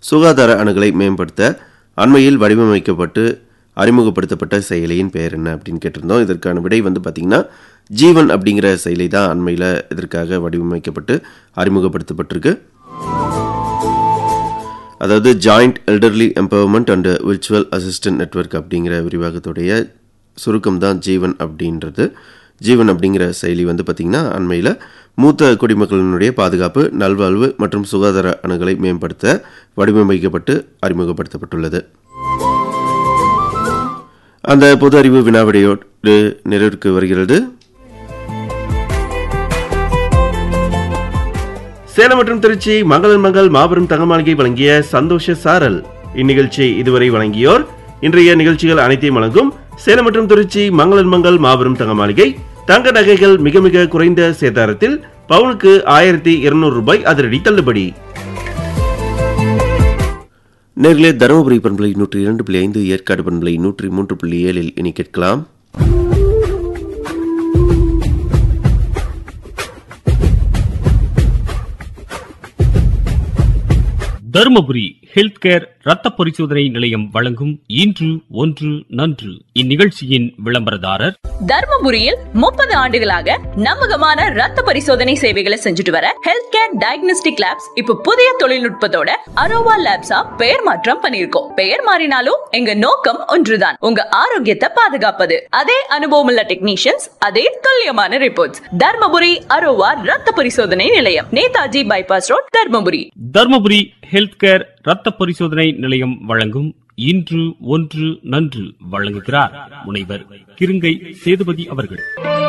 சுகாதார அணுகலை மேம்படுத்த அண்மையில் வடிவமைக்கப்பட்டு அறிமுகப்படுத்தப்பட்ட செயலியின் பெயர் என்ன அப்படின்னு கேட்டிருந்தோம் இதற்கான விடை வந்து பார்த்திங்கன்னா ஜீவன் அப்படிங்கிற செயலி தான் அண்மையில் இதற்காக வடிவமைக்கப்பட்டு அறிமுகப்படுத்தப்பட்டிருக்கு அதாவது joint elderly empowerment and virtual assistant network அப்படிங்கிற விரிவாக்கத்துடைய சுருக்கம் தான் ஜீவன் அப்படின்றது ஜீவன் அப்படிங்கிற செயலி வந்து பார்த்திங்கன்னா அண்மையில் மூத்த குடிமக்களினுடைய பாதுகாப்பு நல்வாழ்வு மற்றும் சுகாதார அணுகலை மேம்படுத்த வடிவமைக்கப்பட்டு அறிமுகப்படுத்தப்பட்டுள்ளது அந்த பொது அறிவு வினாவிடையோடு நிறைவுக்கு வருகிறது சேலம் மற்றும் திருச்சி மங்களன் மங்கள் மாபெரும் தங்கமாளிகை வழங்கிய சந்தோஷ சாரல் இந்நிகழ்ச்சியை இதுவரை வழங்கியோர் இன்றைய நிகழ்ச்சிகள் அனைத்தையும் வழங்கும் சேலம் மற்றும் திருச்சி மங்களன் மங்கள் மாபெரும் தங்கமாளிகை தங்க நகைகள் மிக மிக குறைந்த சேதாரத்தில் பவுனுக்கு ஆயிரத்தி இருநூறு ரூபாய் அதிரடி தள்ளுபடி நேர்களே தருமபுரி பண்பலை நூற்றி இரண்டு புள்ளி ஐந்து ஏற்காடு பண்பலை நூற்றி மூன்று புள்ளி ஏழில் இனி கேட்கலாம் தருமபுரி ஹெல்த் கேர் ரத்த பரிசோதனை நிலையம் வழங்கும் இன்று ஒன்று நன்று இந்நிகழ்ச்சியின் விளம்பரதாரர் தர்மபுரியில் முப்பது ஆண்டுகளாக நம்பகமான ரத்த பரிசோதனை சேவைகளை செஞ்சுட்டு வர ஹெல்த் கேர் டயக்னோஸ்டிக் லேப்ஸ் இப்ப புதிய தொழில்நுட்பத்தோட அரோவா லேப்ஸா பெயர் மாற்றம் பண்ணிருக்கோம் பெயர் மாறினாலும் எங்க நோக்கம் ஒன்றுதான் உங்க ஆரோக்கியத்தை பாதுகாப்பது அதே அனுபவம் உள்ள டெக்னீஷியன்ஸ் அதே துல்லியமான ரிப்போர்ட்ஸ் தர்மபுரி அரோவா ரத்த பரிசோதனை நிலையம் Netaji bypass road Dharmapuri Dharmapuri health care ரத்த பரிசோதனை நிலையம் வழங்கும் இன்று ஒன்று நன்று வழங்குகிறார் முனைவர் கிருங்கை சேதுபதி அவர்கள்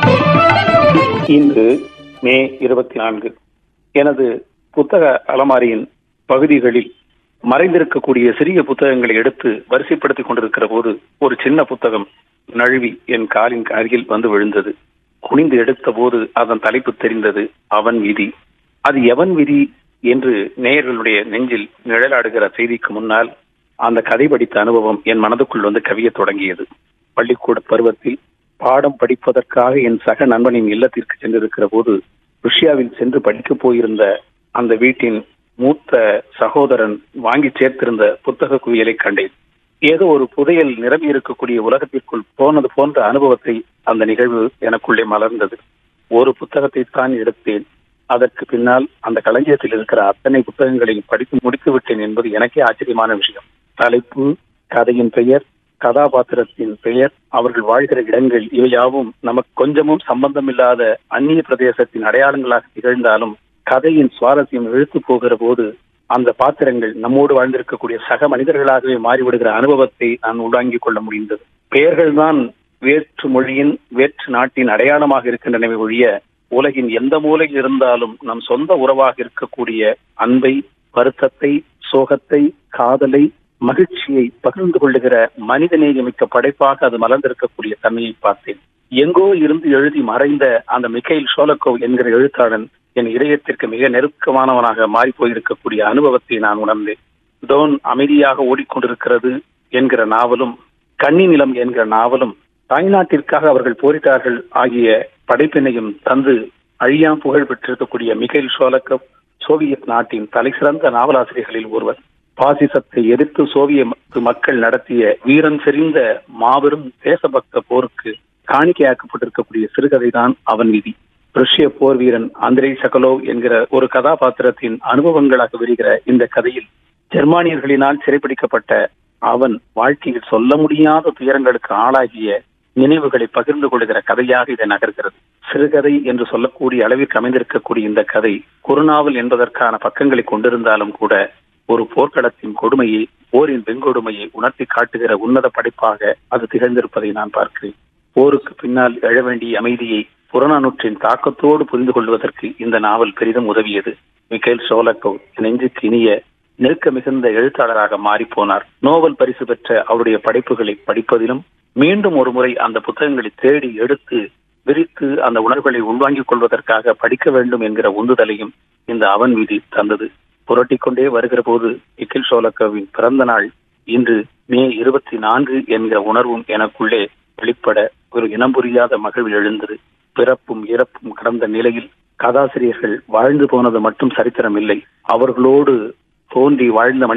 இன்று மே இருபத்தி நான்கு எனது புத்தக அலமாரியின் பகுதிகளில் மறைந்திருக்கக்கூடிய சிறிய புத்தகங்களை எடுத்து வரிசைப்படுத்திக் கொண்டிருக்கிற போது ஒரு சின்ன புத்தகம் நழுவி என் காலின் அருகில் வந்து விழுந்தது குனிந்து எடுத்த போது அதன் தலைப்பு தெரிந்தது அவன் விதி அது எவன் விதி என்று நேயர்களுடைய நெஞ்சில் நிழலாடுகிற செய்திக்கு முன்னால் அந்த கதை படித்த அனுபவம் என் மனதுக்குள் வந்து கவியத் தொடங்கியது பள்ளிக்கூட பருவத்தில் பாடம் படிப்பதற்காக என் சக நண்பனின் இல்லத்திற்கு சென்றிருக்கிற போது ருஷ்யாவில் சென்று படிக்கப் போயிருந்த அந்த வீட்டின் மூத்த சகோதரன் வாங்கி சேர்த்திருந்த புத்தக குவியலை கண்டேன் ஏதோ ஒரு புதையல் நிரம்பி இருக்கக்கூடிய உலகத்திற்குள் போனது போன்ற அனுபவத்தை அந்த நிகழ்வு எனக்குள்ளே மலர்ந்தது ஒரு புத்தகத்தை தான் எடுத்தேன் அதற்கு பின்னால் அந்த களஞ்சியத்தில் இருக்கிற அத்தனை புத்தகங்களையும் படித்து முடித்து விட்டேன் என்பது எனக்கே ஆச்சரியமான விஷயம் தலைப்பு கதையின் பெயர் கதாபாத்திரத்தின் பெயர் அவர்கள் வாழ்கிற இடங்கள் இவையாவும் நமக்கு கொஞ்சமும் சம்பந்தமில்லாத அந்நிய பிரதேசத்தின் அடையாளங்களாக திகழ்ந்தாலும் கதையின் சுவாரஸ்யம் இழுத்து போகிற போது அந்த பாத்திரங்கள் நம்மோடு வாழ்ந்திருக்கக்கூடிய சக மனிதர்களாகவே மாறிவிடுகிற அனுபவத்தை நான் உள்வாங்கிக் கொள்ள முடிந்தது பெயர்கள்தான் வேற்று மொழியின் வேற்று நாட்டின் அடையாளமாக இருக்கின்றனவே ஒழிய உலகின் எந்த மூலையில் இருந்தாலும் நம் சொந்த உறவாக இருக்கக்கூடிய அன்பை வருத்தத்தை சோகத்தை காதலை மகிழ்ச்சியை பகிர்ந்து கொள்ளுகிற மனிதநேயமிக்க படைப்பாக அது மலர்ந்திருக்கக்கூடிய தன்மையை பார்த்தேன் எங்கோ இருந்து எழுதி மறைந்த அந்த மிகைல் ஷோலக்கோவ் என்கிற எழுத்தாளன் என் இதயத்திற்கு மிக நெருக்கமானவனாக மாறி போயிருக்கக்கூடிய அனுபவத்தை நான் உணர்ந்தேன் டோன் அமைதியாக ஓடிக்கொண்டிருக்கிறது என்கிற நாவலும் கன்னி நிலம் என்கிற நாவலும் தாய்நாட்டிற்காக அவர்கள் போரிட்டார்கள் ஆகிய படைப்பினையும் தந்து அழியா புகழ் பெற்றிருக்கக்கூடிய மிகைல் ஷோலக்கவ் சோவியத் நாட்டின் தலைசிறந்த நாவலாசிரியர்களில் ஒருவர் பாசிசத்தை எதிர்த்து சோவியத் மக்கள் நடத்திய வீரன் செறிந்த மாபெரும் தேசபக்த போருக்கு காணிக்கையாக்கப்பட்டிருக்கக்கூடிய சிறுகதை தான் அவன் விதி ரஷ்ய போர் வீரன் அந்திரே சகலோவ் என்கிற ஒரு கதாபாத்திரத்தின் அனுபவங்களாக வருகிற இந்த கதையில் ஜெர்மானியர்களினால் சிறைப்பிடிக்கப்பட்ட அவன் வாழ்க்கையில் சொல்ல முடியாத துயரங்களுக்கு ஆளாகிய நினைவுகளை பகிர்ந்து கொள்கிற கதையாக இதை நகர்கிறது சிறுகதை என்று சொல்லக்கூடிய அளவிற்கு அமைந்திருக்கக்கூடிய இந்த கதை குறுநாவல் என்பதற்கான பக்கங்களை கொண்டிருந்தாலும் கூட ஒரு போர்க்களத்தின் கொடுமையை போரின் வெங்கொடுமையை உணர்த்தி காட்டுகிற உன்னத படைப்பாக அது திகழ்ந்திருப்பதை நான் பார்க்கிறேன் போருக்கு பின்னால் எழ வேண்டிய அமைதியை புறநானூற்றின் தாக்கத்தோடு புரிந்து கொள்வதற்கு இந்த நாவல் பெரிதும் உதவியது மிக்கேல் சோலக்கோவ் நெஞ்சுக்கு இனிய நெருக்க மிகுந்த எழுத்தாளராக மாறிப்போனார் நோபல் பரிசு பெற்ற அவருடைய படைப்புகளை படிப்பதிலும் மீண்டும் ஒரு முறை அந்த புத்தகங்களை தேடி எடுத்து விரித்து அந்த உணர்வுகளை உள்வாங்கிக் கொள்வதற்காக படிக்க வேண்டும் என்கிற உந்துதலையும் இந்த அவன் வீதி தந்தது புரட்டிக் கொண்டே வருகிற போது இக்கில் சோலக்கோவின் பிறந்த நாள் இன்று மே இருபத்தி நான்கு என்கிற உணர்வும் எனக்குள்ளே வெளிப்பட ஒரு இனம் புரியாத மகிழ்வு எழுந்தது பிறப்பும் இறப்பும் கடந்த நிலையில் கதாசிரியர்கள் வாழ்ந்து போனது மட்டும் சரித்திரம் இல்லை அவர்களோடு தோன்றி வாழ்ந்த